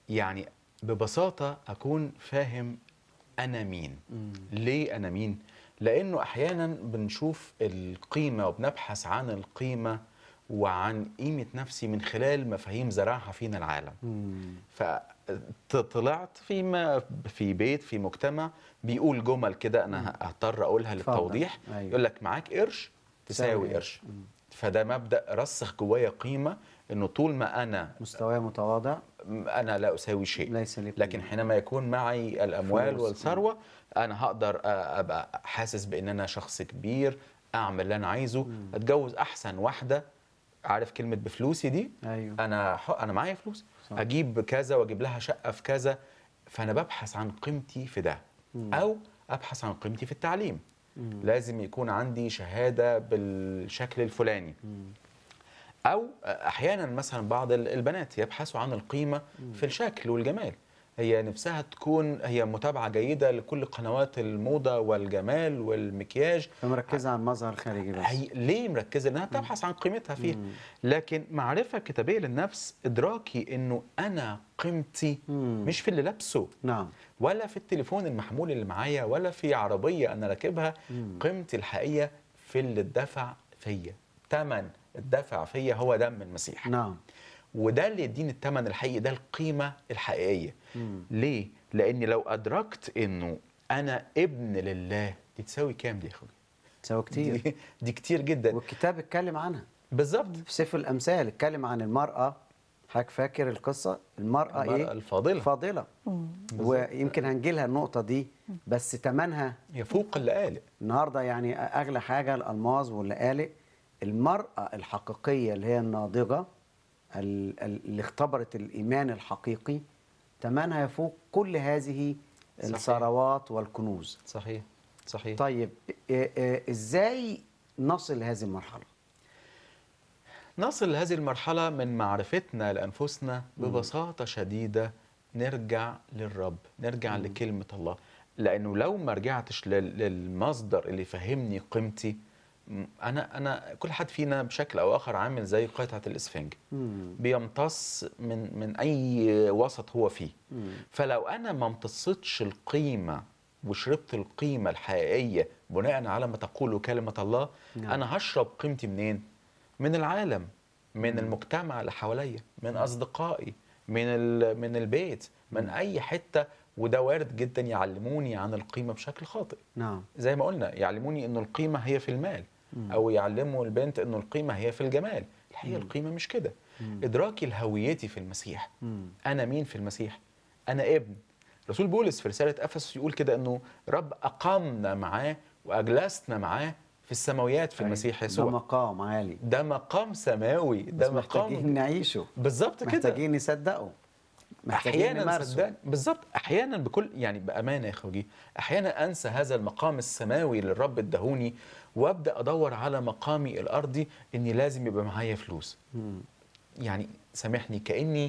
يعني ببساطة أكون فاهم أنا مين ليه أنا مين لأنه أحيانا بنشوف القيمة وبنبحث عن القيمة وعن قيمة نفسي من خلال مفاهيم زرعها فينا العالم فطلعت في ما في بيت في مجتمع بيقول جمل كده انا هضطر اقولها اتفضل. للتوضيح أيوة. يقول لك معاك قرش تساوي تساوي قرش فده مبدا رسخ جوايا قيمه انه طول ما انا مستواه متواضع انا لا اساوي شيء ليس لي لكن قيمة. حينما يكون معي الاموال فلوس. والثروه انا هقدر آه، ابقى حاسس بان انا شخص كبير اعمل اللي انا عايزه اتجوز احسن واحده عارف كلمه بفلوسي دي ايوه انا ح- انا معايا فلوس صح. اجيب كذا واجيب لها شقه في كذا فانا ببحث عن قيمتي في ده او ابحث عن قيمتي في التعليم لازم يكون عندي شهاده بالشكل الفلاني او احيانا مثلا بعض ال- البنات يبحثوا عن القيمه في الشكل والجمال هي نفسها تكون هي متابعه جيده لكل قنوات الموضه والجمال والمكياج فمركزه على المظهر الخارجي بس هي ليه مركزه لانها بتبحث عن قيمتها فيها لكن معرفه كتابيه للنفس ادراكي انه انا قيمتي مم. مش في اللي لابسه نعم ولا في التليفون المحمول اللي معايا ولا في عربيه انا راكبها مم. قيمتي الحقيقيه في اللي اتدفع فيا ثمن الدفع فيا هو دم المسيح نعم وده اللي يديني الثمن الحقيقي ده القيمه الحقيقيه مم. ليه لاني لو ادركت انه انا ابن لله دي تساوي كام دي يا اخويا تساوي كتير دي, دي كتير جدا والكتاب اتكلم عنها بالظبط في سفر الامثال اتكلم عن المراه حضرتك فاكر القصه المراه, المرأة ايه الفاضلة. فاضله ويمكن هنجي لها النقطه دي بس ثمنها يفوق اللآلئ النهارده يعني اغلى حاجه الالماظ واللآلئ المراه الحقيقيه اللي هي الناضجه ال- ال- اللي اختبرت الايمان الحقيقي ثمنها يفوق كل هذه صحيح. الثروات والكنوز صحيح صحيح طيب إيه إيه ازاي نصل لهذه المرحله نصل لهذه المرحلة من معرفتنا لأنفسنا ببساطة شديدة نرجع للرب نرجع لكلمة الله لأنه لو ما رجعتش لل- للمصدر اللي يفهمني قيمتي م- أنا أنا كل حد فينا بشكل أو آخر عامل زي قطعة الإسفنج مم. بيمتص من من أي وسط هو فيه مم. فلو انا ما امتصتش القيمه وشربت القيمه الحقيقيه بناء على ما تقول كلمه الله نعم. انا هشرب قيمتي منين من العالم من المجتمع اللي حواليا من اصدقائي من ال- من البيت من اي حته وده وارد جدا يعلموني عن القيمه بشكل خاطئ نعم زي ما قلنا يعلموني انه القيمه هي في المال او يعلموا البنت انه القيمه هي في الجمال الحقيقه القيمه مش كده ادراكي لهويتي في المسيح مم. انا مين في المسيح انا ابن رسول بولس في رساله افسس يقول كده انه رب اقامنا معاه واجلسنا معاه في السماويات في المسيح ده يسوع مقام عالي ده مقام سماوي بس ده محتاجين مقام نعيشه بالظبط كده محتاجين نصدقه محتاجين احيانا نمارسه صدقني بالظبط احيانا بكل يعني بامانه يا خوجي احيانا انسى هذا المقام السماوي اللي الرب اداهوني وابدا ادور على مقامي الارضي اني لازم يبقى معايا فلوس مم. يعني سامحني كاني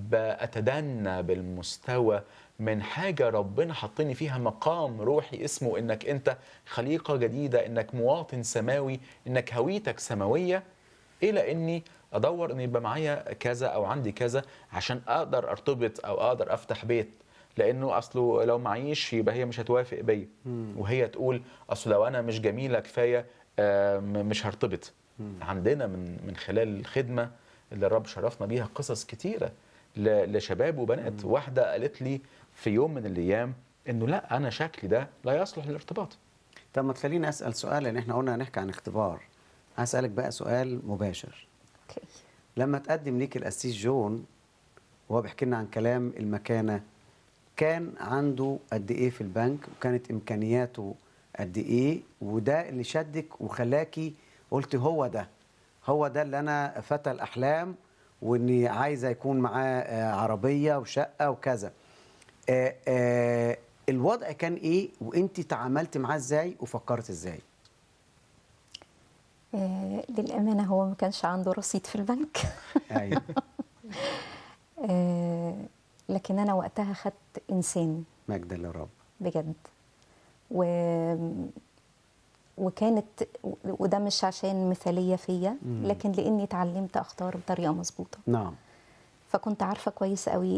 بتدنى بالمستوى من حاجه ربنا حطني فيها مقام روحي اسمه انك انت خليقه جديده انك مواطن سماوي انك هويتك سماويه الى اني ادور ان يبقى معايا كذا او عندي كذا عشان اقدر ارتبط او اقدر افتح بيت لانه اصله لو معيش يبقى هي مش هتوافق بيا وهي تقول اصل لو انا مش جميله كفايه آه، م- مش هرتبط عندنا من من خلال الخدمه اللي الرب شرفنا بيها قصص كتيره ل- لشباب وبنات واحده قالت لي في يوم من الايام انه لا انا شكلي ده لا يصلح للارتباط طب ما تخليني اسال سؤال لان احنا قلنا هنحكي عن اختبار هسالك بقى سؤال مباشر اوكي لما تقدم ليك القسيس جون وهو بيحكي لنا عن كلام المكانه كان عنده قد ايه في البنك وكانت امكانياته قد ايه وده اللي شدك وخلاكي قلت هو ده هو ده اللي انا فتى الاحلام واني عايزه يكون معاه آه، عربيه وشقه وكذا آه، آه، الوضع كان ايه وانت تعاملت معاه ازاي وفكرت ازاي آه للأمانة هو ما كانش عنده رصيد في البنك ايوه آه لكن أنا وقتها خدت إنسان مجدا للرب بجد و وكانت وده مش عشان مثالية فيا لكن لأني اتعلمت أختار بطريقة مظبوطة نعم فكنت عارفة كويس قوي